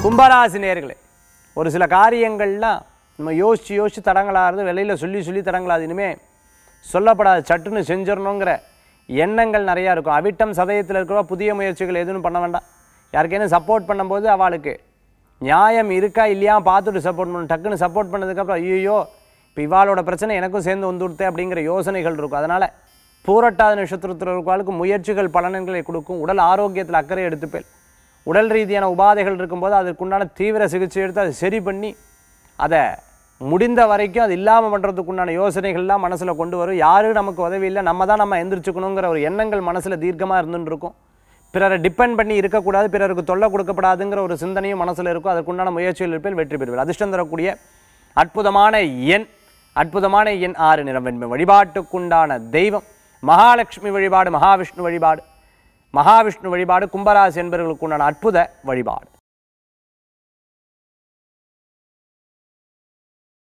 கும்பராசி நேர்களே ஒரு சில காரியங்கள்லாம் நம்ம யோசித்து யோசித்து தடங்களாகிறது வெளியில் சொல்லி சொல்லி தடங்களாது இனிமே சொல்லப்படாது சட்டுன்னு செஞ்சிடணுங்கிற எண்ணங்கள் நிறையா இருக்கும் அவிட்டம் சதயத்தில் இருக்கிற புதிய முயற்சிகள் எதுவும் பண்ண வேண்டாம் யாருக்கேனும் சப்போர்ட் பண்ணும்போது அவளுக்கு நியாயம் இருக்கா இல்லையா பார்த்துட்டு சப்போர்ட் பண்ணணும் டக்குன்னு சப்போர்ட் பண்ணதுக்கப்புறம் ஐயோ இப்போ இவாளோட பிரச்சனை எனக்கும் சேர்ந்து வந்து கொடுத்தே அப்படிங்கிற யோசனைகள் இருக்கும் அதனால் பூரட்டாத நட்சத்திரத்தில் இருக்கிறவளுக்கு முயற்சிகள் பலன்களை கொடுக்கும் உடல் ஆரோக்கியத்தில் அக்கறை எடுத்துப்பேன் உடல் ரீதியான உபாதைகள் இருக்கும்போது அதற்குண்டான தீவிர சிகிச்சை எடுத்து அதை சரி பண்ணி அதை முடிந்த வரைக்கும் அது இல்லாமல் பண்ணுறதுக்குண்டான யோசனைகள்லாம் மனசில் கொண்டு வரும் யாரும் நமக்கு உதவி இல்லை நம்ம தான் நம்ம எந்திரிச்சுக்கணுங்கிற ஒரு எண்ணங்கள் மனசில் தீர்க்கமாக இருந்துட்டு இருக்கும் பிறரை டிபெண்ட் பண்ணி இருக்கக்கூடாது பிறருக்கு தொல்லை கொடுக்கப்படாதுங்கிற ஒரு சிந்தனையும் மனசில் இருக்கும் அதற்குண்டான முயற்சிகள் இருப்பில் வெற்றி பெறுவீர்கள் அதிர்ஷ்டம் தரக்கூடிய அற்புதமான எண் அற்புதமான எண் ஆறு நிறம் வெண்மை வழிபாட்டுக்குண்டான தெய்வம் மகாலட்சுமி வழிபாடு மகாவிஷ்ணு வழிபாடு மகாவிஷ்ணு வழிபாடு கும்பராசி என்பவர்களுக்குண்டான அற்புத வழிபாடு